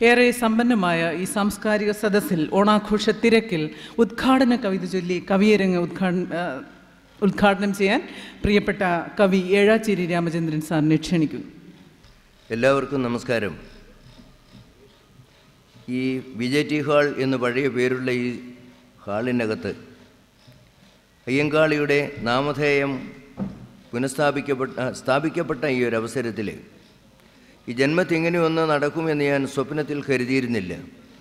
ഏറെ സമ്പന്നമായ ഈ സാംസ്കാരിക സദസ്സിൽ ഓണാഘോഷ തിരക്കിൽ ഉദ്ഘാടന കവിത ചൊല്ലി കവിയരങ്ങ് ഉദ്ഘാടനം ആ, ഉദ്ഘാടനം ചെയ്യാൻ പ്രിയപ്പെട്ട കവി ഏഴാച്ചേരി രാമചന്ദ്രൻ സാറിനെ ക്ഷണിക്കുന്നു എല്ലാവർക്കും നമസ്കാരം ഈ വി ജെ ടി ഹാൾ എന്ന് പഴയ പേരുള്ള ഈ ഹാളിനകത്ത് അയ്യങ്കാളിയുടെ നാമധേയം പുനഃസ്ഥാപിക്കപ്പെട്ട സ്ഥാപിക്കപ്പെട്ട ഈ ഒരു അവസരത്തിൽ ഈ ജന്മത്ത് ഇങ്ങനെയൊന്ന് നടക്കുമെന്ന് ഞാൻ സ്വപ്നത്തിൽ കരുതിയിരുന്നില്ല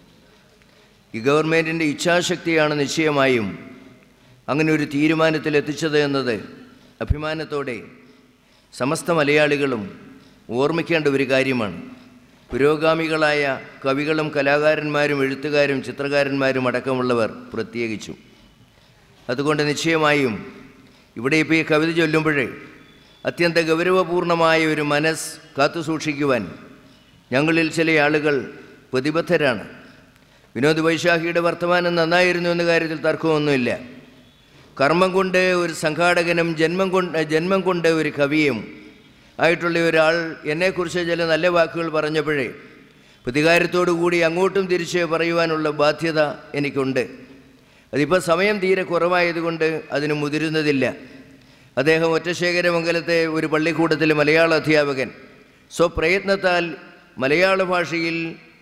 ഈ ഗവൺമെൻറ്റിൻ്റെ ഇച്ഛാശക്തിയാണ് നിശ്ചയമായും അങ്ങനെ ഒരു തീരുമാനത്തിൽ എത്തിച്ചത് എന്നത് അഭിമാനത്തോടെ സമസ്ത മലയാളികളും ഓർമ്മിക്കേണ്ട ഒരു കാര്യമാണ് പുരോഗാമികളായ കവികളും കലാകാരന്മാരും എഴുത്തുകാരും ചിത്രകാരന്മാരും അടക്കമുള്ളവർ പ്രത്യേകിച്ചും അതുകൊണ്ട് നിശ്ചയമായും ഇവിടെ ഇപ്പോൾ ഈ കവിത ചൊല്ലുമ്പോഴേ അത്യന്ത ഗൗരവപൂർണമായ ഒരു മനസ്സ് കാത്തുസൂക്ഷിക്കുവാൻ ഞങ്ങളിൽ ചില ആളുകൾ പ്രതിബദ്ധരാണ് വിനോദ് വൈശാഖിയുടെ വർത്തമാനം നന്നായിരുന്നു എന്ന കാര്യത്തിൽ തർക്കമൊന്നുമില്ല കർമ്മം കൊണ്ട് ഒരു സംഘാടകനും ജന്മം കൊണ്ട് ജന്മം കൊണ്ട് ഒരു കവിയും ആയിട്ടുള്ള ഒരാൾ എന്നെക്കുറിച്ച് ചില നല്ല വാക്കുകൾ പറഞ്ഞപ്പോഴേ പ്രതികാരത്തോടു കൂടി അങ്ങോട്ടും തിരിച്ച് പറയുവാനുള്ള ബാധ്യത എനിക്കുണ്ട് അതിപ്പോൾ സമയം തീരെ കുറവായതുകൊണ്ട് അതിന് മുതിരുന്നതില്ല അദ്ദേഹം ഒറ്റശേഖരമംഗലത്തെ ഒരു പള്ളിക്കൂടത്തിലെ മലയാള അധ്യാപകൻ സ്വപ്രയത്നത്താൽ മലയാള ഭാഷയിൽ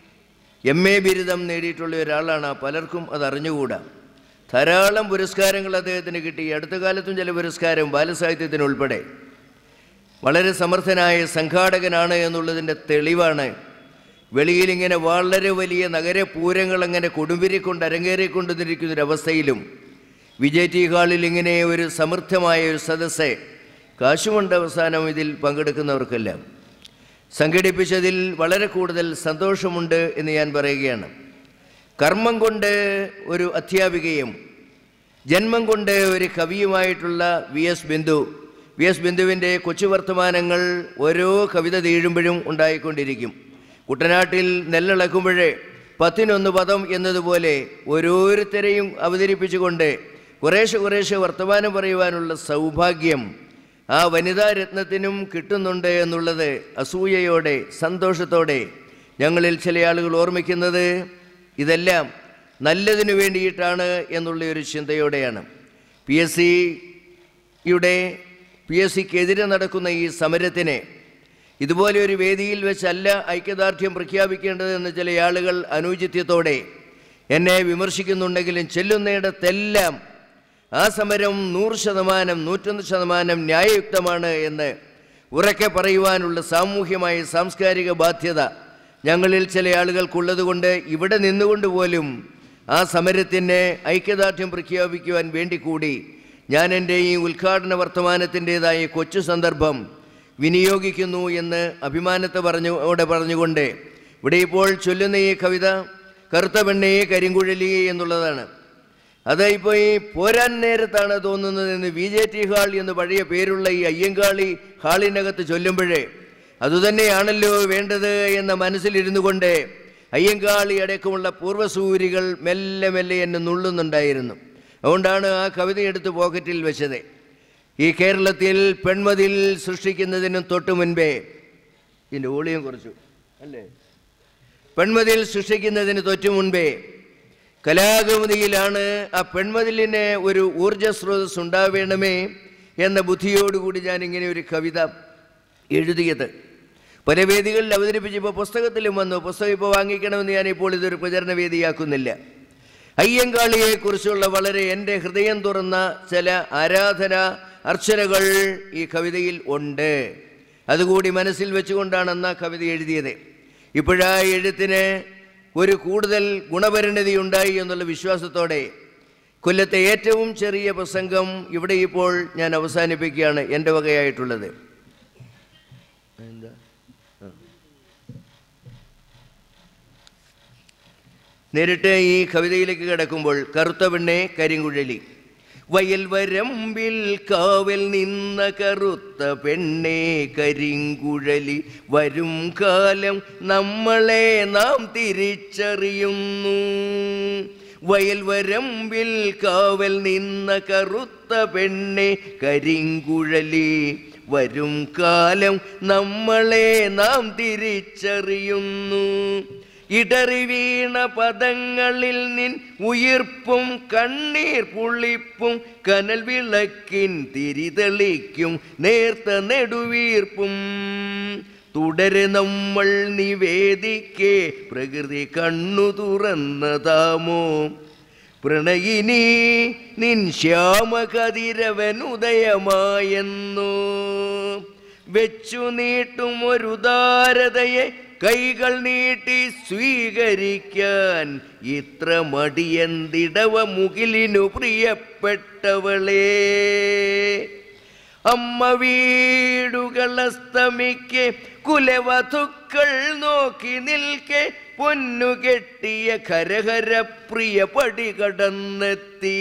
എം എ ബിരുദം നേടിയിട്ടുള്ള ഒരാളാണ് പലർക്കും അത് അറിഞ്ഞുകൂടാ ധാരാളം പുരസ്കാരങ്ങൾ അദ്ദേഹത്തിന് കിട്ടി അടുത്ത കാലത്തും ചില പുരസ്കാരം ബാലസാഹിത്യത്തിന് ഉൾപ്പെടെ വളരെ സമർത്ഥനായ സംഘാടകനാണ് എന്നുള്ളതിൻ്റെ തെളിവാണ് വെളിയിലിങ്ങനെ വളരെ വലിയ നഗരപൂരങ്ങൾ അങ്ങനെ കൊടുമ്പിരിക്കൊണ്ട് അരങ്ങേറിക്കൊണ്ടിരിക്കുന്നൊരവസ്ഥയിലും വിജയ് ടി ഹാളിൽ ഇങ്ങനെ ഒരു സമൃദ്ധമായ ഒരു സദസ്സ് കാശുമുണ്ട് അവസാനം ഇതിൽ പങ്കെടുക്കുന്നവർക്കെല്ലാം സംഘടിപ്പിച്ചതിൽ വളരെ കൂടുതൽ സന്തോഷമുണ്ട് എന്ന് ഞാൻ പറയുകയാണ് കർമ്മം കൊണ്ട് ഒരു അധ്യാപികയും ജന്മം കൊണ്ട് ഒരു കവിയുമായിട്ടുള്ള V S Bindu V S ബിന്ദുവിൻ്റെ കൊച്ചു വർത്തമാനങ്ങൾ ഓരോ കവിത തീഴുമ്പോഴും ഉണ്ടായിക്കൊണ്ടിരിക്കും കുട്ടനാട്ടിൽ നെല്ലിളക്കുമ്പോഴേ പത്തിനൊന്ന് പദം എന്നതുപോലെ ഓരോരുത്തരെയും അവതരിപ്പിച്ചുകൊണ്ട് കുറേശ്ശെ കുറേശ്ശെ വർത്തമാനം പറയുവാനുള്ള സൗഭാഗ്യം ആ വനിതാ രത്നത്തിനും കിട്ടുന്നുണ്ട് എന്നുള്ളത് അസൂയയോടെ സന്തോഷത്തോടെ ഞങ്ങളിൽ ചില ആളുകൾ ഓർമ്മിക്കുന്നത് ഇതെല്ലാം നല്ലതിനു വേണ്ടിയിട്ടാണ് എന്നുള്ള ഒരു ചിന്തയോടെയാണ് പി എസ് സിയുടെ പി എസ് സിക്കെതിരെ നടക്കുന്ന ഈ സമരത്തിനെ ഇതുപോലെ ഒരു വേദിയിൽ വെച്ചല്ല ഐക്യദാർഢ്യം പ്രഖ്യാപിക്കേണ്ടതെന്ന് ചില ആളുകൾ അനുചിത്യത്തോടെ എന്നെ വിമർശിക്കുന്നുണ്ടെങ്കിലും ചെല്ലുന്നിടത്തെല്ലാം ആ സമരം നൂറ് ശതമാനം നൂറ്റൊന്ന് ശതമാനം ന്യായയുക്തമാണ് എന്ന് ഉറക്കെ പറയുവാനുള്ള സാമൂഹ്യമായ സാംസ്കാരിക ബാധ്യത ഞങ്ങളിൽ ചില ആളുകൾക്കുള്ളതുകൊണ്ട് ഇവിടെ നിന്നുകൊണ്ട് പോലും ആ സമരത്തിന് ഐക്യദാർഢ്യം പ്രഖ്യാപിക്കുവാൻ വേണ്ടി കൂടി ഞാൻ എൻ്റെ ഈ ഉദ്ഘാടന വർത്തമാനത്തിൻ്റെതായ കൊച്ചു സന്ദർഭം വിനിയോഗിക്കുന്നു എന്ന് അഭിമാനത്തെ പറഞ്ഞു അവിടെ പറഞ്ഞുകൊണ്ട് ഇവിടെ ഇപ്പോൾ ചൊല്ലുന്ന ഈ കവിത കറുത്ത പെണ്ണയെ കരിങ്കുഴലി എന്നുള്ളതാണ് അത് ഇപ്പോൾ ഈ പോരാൻ നേരത്താണ് തോന്നുന്നത് എന്ന് വി ജെ ടി ഹാൾ എന്ന് പഴയ പേരുള്ള ഈ അയ്യങ്കാളി ഹാളിനകത്ത് ചൊല്ലുമ്പോഴേ അതുതന്നെയാണല്ലോ വേണ്ടത് എന്ന മനസ്സിലിരുന്നു കൊണ്ട് അയ്യങ്കാളി അടക്കമുള്ള പൂർവ്വസൂരികൾ മെല്ലെ മെല്ലെ എന്നെ നുള്ളുന്നുണ്ടായിരുന്നു അതുകൊണ്ടാണ് ആ കവിത എടുത്ത് പോക്കറ്റിൽ വെച്ചത് ഈ കേരളത്തിൽ പെൺമതിൽ സൃഷ്ടിക്കുന്നതിനും തൊട്ടു മുൻപേ ഇതിൻ്റെ ഓളിയം കുറച്ചു അല്ലേ പെൺമതിൽ സൃഷ്ടിക്കുന്നതിന് തൊറ്റു മുൻപേ കലാകൗമുദിയിലാണ് ആ പെൺമതിലിന് ഒരു ഊർജ സ്രോതസ് ഉണ്ടാവേണമേ എന്ന ബുദ്ധിയോടുകൂടി ഞാൻ ഇങ്ങനെ ഒരു കവിത എഴുതിയത് പല വേദികളിൽ അവതരിപ്പിച്ചപ്പോൾ പുസ്തകത്തിലും വന്നു പുസ്തകം ഇപ്പോൾ വാങ്ങിക്കണമെന്ന് ഞാനിപ്പോൾ ഇതൊരു പ്രചരണ വേദിയാക്കുന്നില്ല അയ്യങ്കാളിയെക്കുറിച്ചുള്ള വളരെ എൻ്റെ ഹൃദയം തുറന്ന ചില ആരാധന അർച്ചനകൾ ഈ കവിതയിൽ ഉണ്ട് അതുകൂടി മനസ്സിൽ വെച്ചുകൊണ്ടാണ് അന്ന് ആ കവിത എഴുതിയത് ഇപ്പോഴാ എഴുത്തിന് ഒരു കൂടുതൽ ഗുണപരിണതി ഉണ്ടായി എന്നുള്ള വിശ്വാസത്തോടെ കൊല്ലത്തെ ഏറ്റവും ചെറിയ പ്രസംഗം ഇവിടെ ഇപ്പോൾ ഞാൻ അവസാനിപ്പിക്കുകയാണ് എൻ്റെ വകയായിട്ടുള്ളത് എന്താ ആ. നേരിട്ട് ഈ കവിതയിലേക്ക് കിടക്കുമ്പോൾ കറുത്ത പെണ്ണെ കരിങ്കുഴലി വയൽ വരമ്പിൽ കാവൽ നിന്ന കറുത്ത പെണ്ണെ കരിങ്കുഴലി വരും കാലം നമ്മളെ നാം തിരിച്ചറിയുന്നു വയൽ വരമ്പിൽ കാവൽ നിന്ന കറുത്ത പെണ്ണെ കരിങ്കുഴലി വരും കാലം നമ്മളെ നാം തിരിച്ചറിയുന്നു ഇടറി വീണ പദങ്ങളിൽ നിൻ ഉയിർപ്പും കണ്ണീർ പുളിപ്പും കനൽ വിളക്കിൻ തിരിതെളിക്കും നേർത്ത നെടുവീർപ്പും തുടരെ നമ്മൾ നിവേദിക്കേ പ്രകൃതി കണ്ണു തുറന്നതാമോ പ്രണയിനി നിൻ ശ്യാമകതിരവനുദയമായെന്നു വെച്ചു നീട്ടും ഒരു ദാരതയെ കൈകൾ നീട്ടി സ്വീകരിക്കാൻ ഇത്ര മടിയന്തിടവ മുകിലിനു പ്രിയപ്പെട്ടവളേ അമ്മ വീടുകളസ്തമിക്ക് കുലവധുക്കൾ നോക്കി നിൽക്കെ പൊന്നു കെട്ടിയ ഖരഹര പ്രിയ പടി കടന്നെത്തി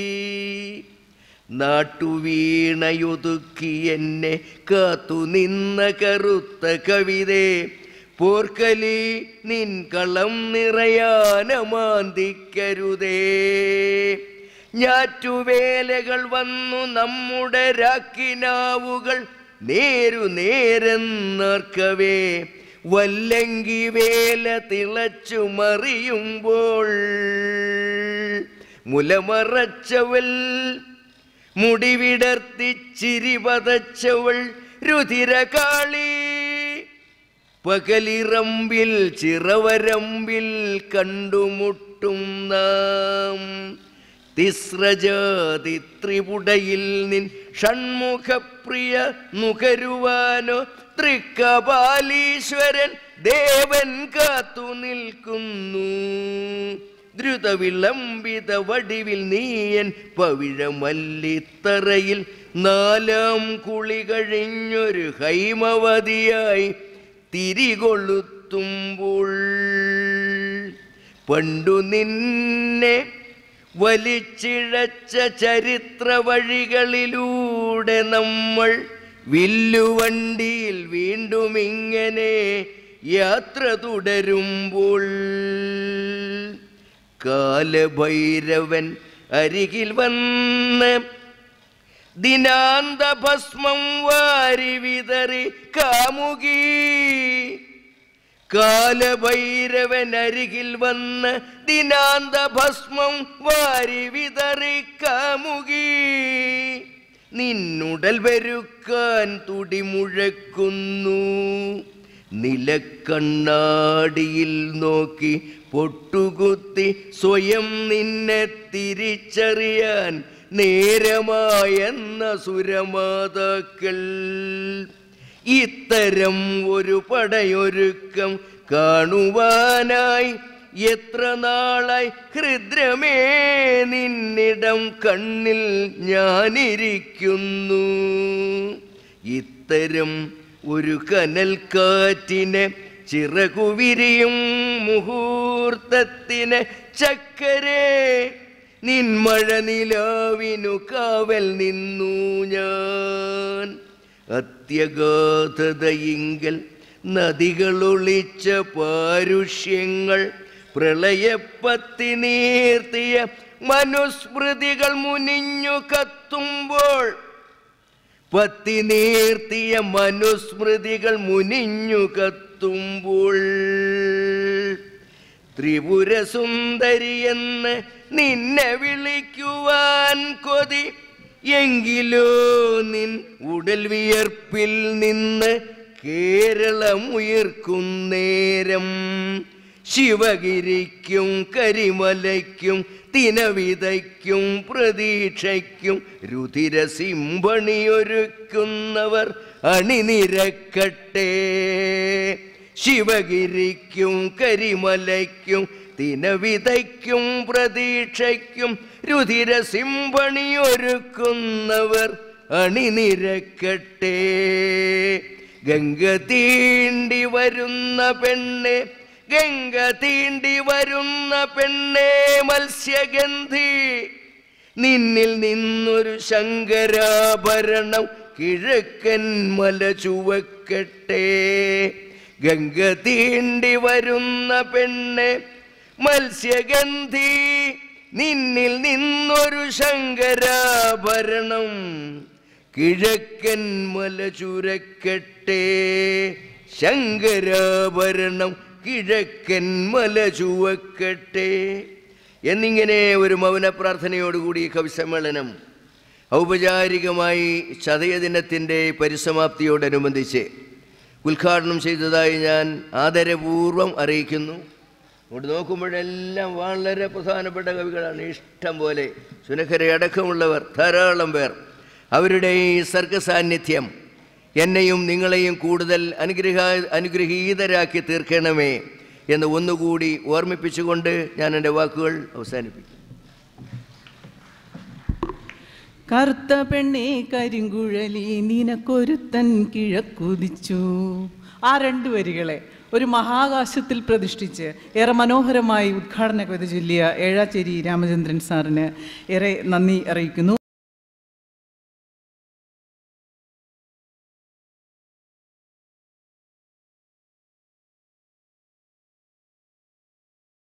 നാട്ടുവീണയൊതുക്കി എന്നെ കാത്തു നിന്ന കറുത്ത കവിതേ പോർക്കലി നിൻ കളം നിറയാനമാന്തിക്കരുതേ ഞാറ്റുവേലകൾ വന്നു നമ്മുടെ രാക്കിനാവുകൾ നേരു നേരെന്നർക്കവേ വല്ലങ്കി വേല തിളച്ചു മറിയുമ്പോൾ മുലമറച്ചവൾ മുടിവിടർത്തി ചിരി പതച്ചവൾ രുധിരകാളി പകലിറമ്പിൽ ചിറവരമ്പിൽ കണ്ടുമുട്ടും നാം തിസ്രജാതി ത്രിപുടയിൽ നിൻ ഷൺമുഖപ്രിയ നുകരുവാനോ തൃക്കപാലീശ്വരൻ ദേവൻ കാത്തു നിൽക്കുന്നു ദ്രുതവിളംബിത വടിവിൽ നീയൻ പവിഴമല്ലിത്തറയിൽ നാലാം കുളി കഴിഞ്ഞൊരു ഹൈമവതിയായി തിരികൊളുത്തുമ്പോൾ പണ്ടു നിന്നെ വലിച്ചിഴച്ച ചരിത്ര വഴികളിലൂടെ നമ്മൾ വില്ലുവണ്ടിയിൽ വീണ്ടും ഇങ്ങനെ യാത്ര തുടരുമ്പോൾ കാലഭൈരവൻ അരികിൽ വന്ന് ദിനാന്ത ഭസ്മം വാരി വിതറി കാമുകി കാലഭൈരവൻ അരികിൽ വന്ന് ദിനാന്ത ഭസ്മം വാരി വിതറി കാമുകി നിന്നുടൽ വരുക്കാൻ തുടിമുഴക്കുന്നു നിലക്കണ്ണാടിയിൽ നോക്കി പൊട്ടുകുത്തി സ്വയം നിന്നെ തിരിച്ചറിയാൻ നേരമായെന്ന സുരമാതാക്കൾ ഇത്തരം ഒരു പടയൊരുക്കം കാണുവാനായി എത്ര നാളായി ഹൃദ്രമേ നിന്നിടം കണ്ണിൽ ഞാനിരിക്കുന്നു ഇത്തരം ഒരു കനൽക്കാറ്റിനെ ചിറകുവിരിയും മുഹൂർത്തത്തിന് ചക്കരേ നിൻമഴ നിലാവിനു കാവൽ നിന്നു ഞാൻ അത്യഗാധതയിങ്കൽ നദികളൊളിച്ച പാരുഷ്യങ്ങൾ പ്രളയപ്പത്തി നീർത്തിയ മനുസ്മൃതികൾ മുനിഞ്ഞു കത്തുമ്പോൾ പത്തി നീർത്തിയ മനുസ്മൃതികൾ മുനിഞ്ഞു കത്തുമ്പോൾ ത്രിപുര സുന്ദരിയെന്ന് നിന്നെ വിളിക്കുവാൻ കൊതി എങ്കിലോ നിൻ ഉടൽ വിയർപ്പിൽ നിന്ന് കേരളമുയർക്കുന്നേരം ശിവഗിരിക്കും കരിമലയ്ക്കും തിനവിതയ്ക്കും പ്രതീക്ഷയ്ക്കും രുധിരസിംഹണിയൊരുക്കുന്നവർ അണിനിരക്കട്ടെ ശിവഗിരിക്കും കരിമലയ്ക്കും തിനവിതയ്ക്കും പ്രതീക്ഷയ്ക്കും രുധിരസിംഹണിയൊരുക്കുന്നവർ അണിനിരക്കട്ടെ ഗംഗ തീണ്ടി വരുന്ന പെണ്ണെ ഗംഗ തീണ്ടി വരുന്ന പെണ്ണെ മത്സ്യഗന്ധി നിന്നിൽ നിന്നൊരു ശങ്കരാഭരണം കിഴക്കൻ മല ചുവക്കട്ടെ ഗംഗ തീണ്ടി വരുന്ന പെണ്ണെ മത്സ്യഗന്ധി നിന്നിൽ നിന്നൊരു ശങ്കരാഭരണം കിഴക്കൻ മല ചുരക്കട്ടെ ശങ്കരാഭരണം കിഴക്കൻ മല ചുവക്കട്ടെ എന്നിങ്ങനെ ഒരു മൗന പ്രാർത്ഥനയോടുകൂടി ഈ കവിസമ്മേളനം ഔപചാരികമായി ചതയദിനത്തിൻ്റെ പരിസമാപ്തിയോടനുബന്ധിച്ച് ഉദ്ഘാടനം ചെയ്തതായി ഞാൻ ആദരപൂർവം അറിയിക്കുന്നു ഇങ്ങോട്ട് നോക്കുമ്പോഴെല്ലാം വളരെ പ്രധാനപ്പെട്ട കവികളാണ് ഇഷ്ടം പോലെ സുനഖരെ അടക്കമുള്ളവർ ധാരാളം പേർ അവരുടെ ഈ സർഗ സാന്നിധ്യം എന്നെയും നിങ്ങളെയും കൂടുതൽ അനുഗ്രഹ അനുഗ്രഹീതരാക്കി തീർക്കണമേ എന്ന് ഒന്നുകൂടി ഓർമ്മിപ്പിച്ചുകൊണ്ട് ഞാൻ എൻ്റെ വാക്കുകൾ അവസാനിപ്പിക്കും കറുത്ത പെണ്ണേ കരിങ്കുഴലി നിനക്കൊരുത്തൻ കിഴക്കുതിച്ചു ആ രണ്ട് വരികളെ ഒരു മഹാകാശത്തിൽ പ്രതിഷ്ഠിച്ച് ഏറെ മനോഹരമായി ഉദ്ഘാടന കവിത ചൊല്ലിയ ഏഴാച്ചേരി രാമചന്ദ്രൻ സാറിന് ഏറെ നന്ദി അറിയിക്കുന്നു